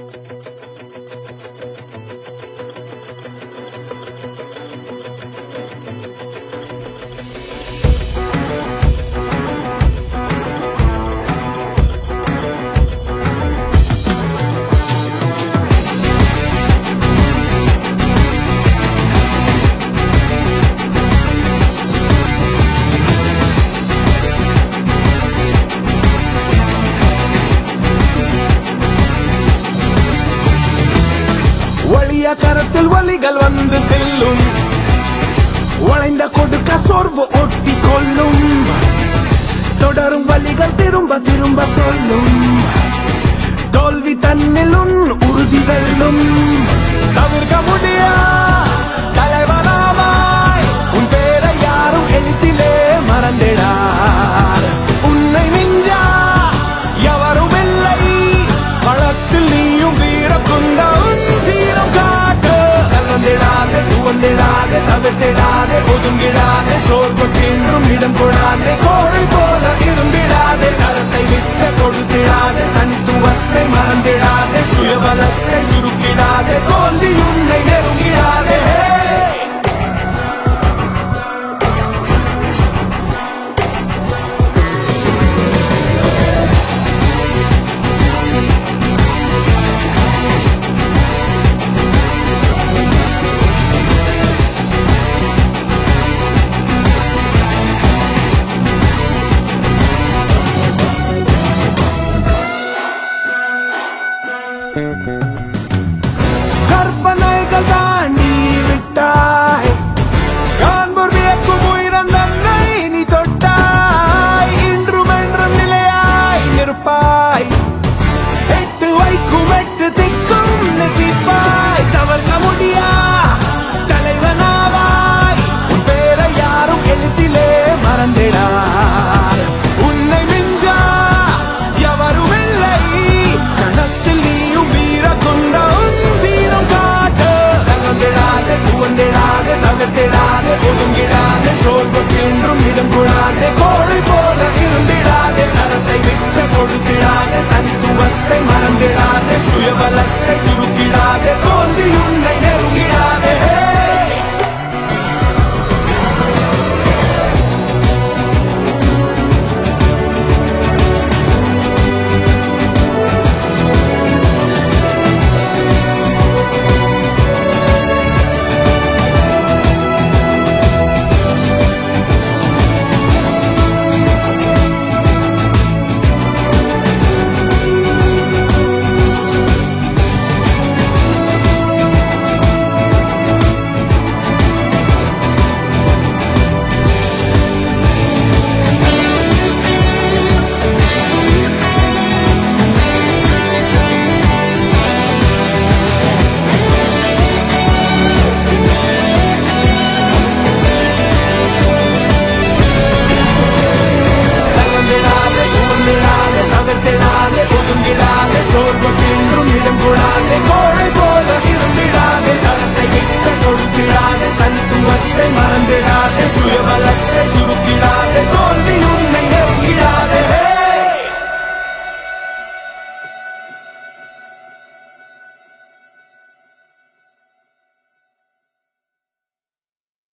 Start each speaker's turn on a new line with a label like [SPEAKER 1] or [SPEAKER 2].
[SPEAKER 1] ஒளிய கரத்தில் ஒலிகள் வந்து செல்லும் உழைந்த கொடுக்க சோர்வு ஒட்டி கொள்ளும் தொடரும் வழிகள் திரும்ப திரும்ப சொல்லும் தோல்வி தன்னில் உன் உறுதி வெல்லும் தவிர்க்க முடியா தலைவனாவாய் உன் பேரை யாரும் எழுத்திலே மறந்திடார் உன்னை மிஞ்சா எவரும் இல்லை களத்தில் நீயும் வீர கொண்ட உன் தீரம் காட்டு கலந்திடாதே துவந்திடாதே தவிர்த்திடாதே ஒதுங்கிடாதே சோர்வுக்கென்றும் இடம் கொடாதே கோழை போல இருந்திடாதே கரத்தை விட்டு கொடுத்திடாதே தனித்துவத்தை மறந்திடாதே சுயபலத்தை சுருக்கிடாதே தோல்வி உன்னை நெருங்கிடாதே கற்பனைகள் தாண்டி விட்டாய் காண்போர் வியக்கும் உயிரம் தன்னை நீ தொட்டாய் இன்றும் என்றும் நிலையாய் நிற்பாய் எட்டு வைக்கும் எட்டு திக்கும் நெசிப்பாய் தவறுக முடியா தலைவனாவாய் உன் பேரை யாரும் எழுத்திலே மறந்திடார் உன்னை மிஞ்சா எவரும் இல்லை கணத்தில் நீயும் வீர கொண்ட உன் வீரம் காட்டு கலந்திடாதே துவந்திடாதே தவிர்த்திடாதே ஒதுங்கிடாதே சோர்வுக்கென்றும் இடம் கொடாதே கோழை போ